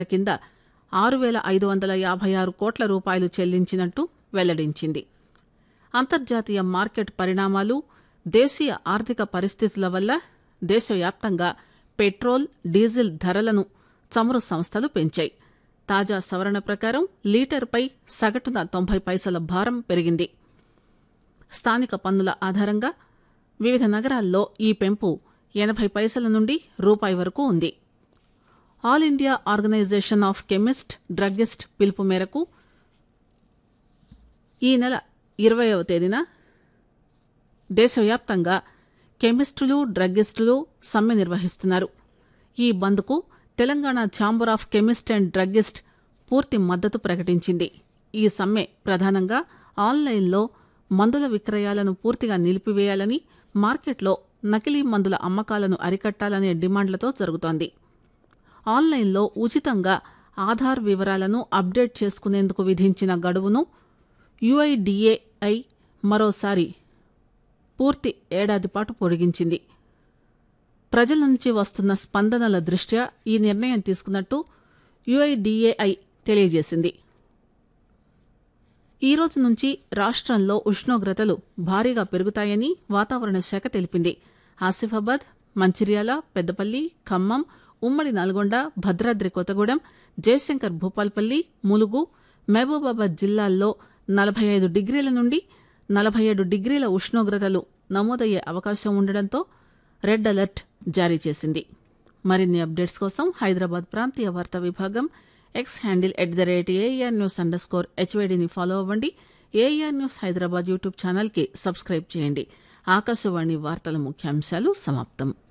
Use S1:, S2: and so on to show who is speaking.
S1: కింద ఆరు పేల ఐదు వందల యాభై ఆరు కోట్ల రూపాయలు చెల్లించినట్టు వెల్లడించింది అంతర్జాతీయ మార్కెట్ పరిణామాలు దేశీయ ఆర్థిక పరిస్థితుల వల్ల దేశవ్యాప్తంగా పెట్రోల్ డీజిల్ ధరలను చమురు సంస్థలు పెంచాయి తాజా సవరణ ప్రకారం లీటర్పై సగటున తొంభై పైసల భారం పెరిగింది స్థానిక పన్నుల ఆధారంగా వివిధ నగరాల్లో ఈ పెంపు ఎనభై పైసల నుండి రూపాయి వరకు ఉంది all India organisation of chemist druggist పిలుపు మేరకు ఈ నెల ఇరవయవ తేదీన దేశవ్యాప్తంగా కెమిస్టులు డ్రగ్గిస్టులు సమ్మె నిర్వహిస్తున్నారు ఈ బంద్కు Telangana chamber of chemist and druggist పూర్తి మద్దతు ప్రకటించింది ఈ సమ్మె ప్రధానంగా ఆన్లైన్లో మందుల విక్రయాలను పూర్తిగా నిలిపివేయాలని మార్కెట్లో నకిలీ మందుల అమ్మకాలను అరికట్టాలనే డిమాండ్లతో జరుగుతోంది ఆన్లైన్లో ఉచితంగా ఆధార్ వివరాలను అప్డేట్ చేసుకునేందుకు విధించిన గడువును యుఐడిఏఐ మరోసారి పూర్తి ఏడాది పాటు పొడిగించింది ప్రజల నుంచి వస్తున్న స్పందనల దృష్ట్యా ఈ నిర్ణయం తీసుకున్నట్టు యుఐడిఏఐ తెలియజేసింది ఈ రోజు నుంచి రాష్ట్రంలో ఉష్ణోగ్రతలు భారీగా పెరుగుతాయని వాతావరణ శాఖ తెలిపింది ఆసిఫాబాద్ మంచిర్యాల పెద్దపల్లి ఖమ్మం ఉమ్మడి నల్గొండ భద్రాద్రి కొత్తగూడెం జయశంకర్ భూపాల్పల్లి ములుగు మహబూబాబాద్ జిల్లాల్లో నలభై ఐదు డిగ్రీల నుండి నలభై ఏడు డిగ్రీల ఉష్ణోగ్రతలు నమోదయ్యే అవకాశం ఉండడంతో రెడ్ అలర్ట్ జారీ చేసింది మరిన్ని అప్డేట్స్ కోసం హైదరాబాద్ ప్రాంతీయ వార్తా విభాగం X handle at the rate AR news underscore హెచ్వైడిని ఫాలో అవ్వండి ఏఆర్ న్యూస్ హైదరాబాద్ యూట్యూబ్ ఛానల్కి సబ్స్క్రైబ్ చేయండి ఆకాశవాణి వార్తల ముఖ్యాంశాలు సమాప్తం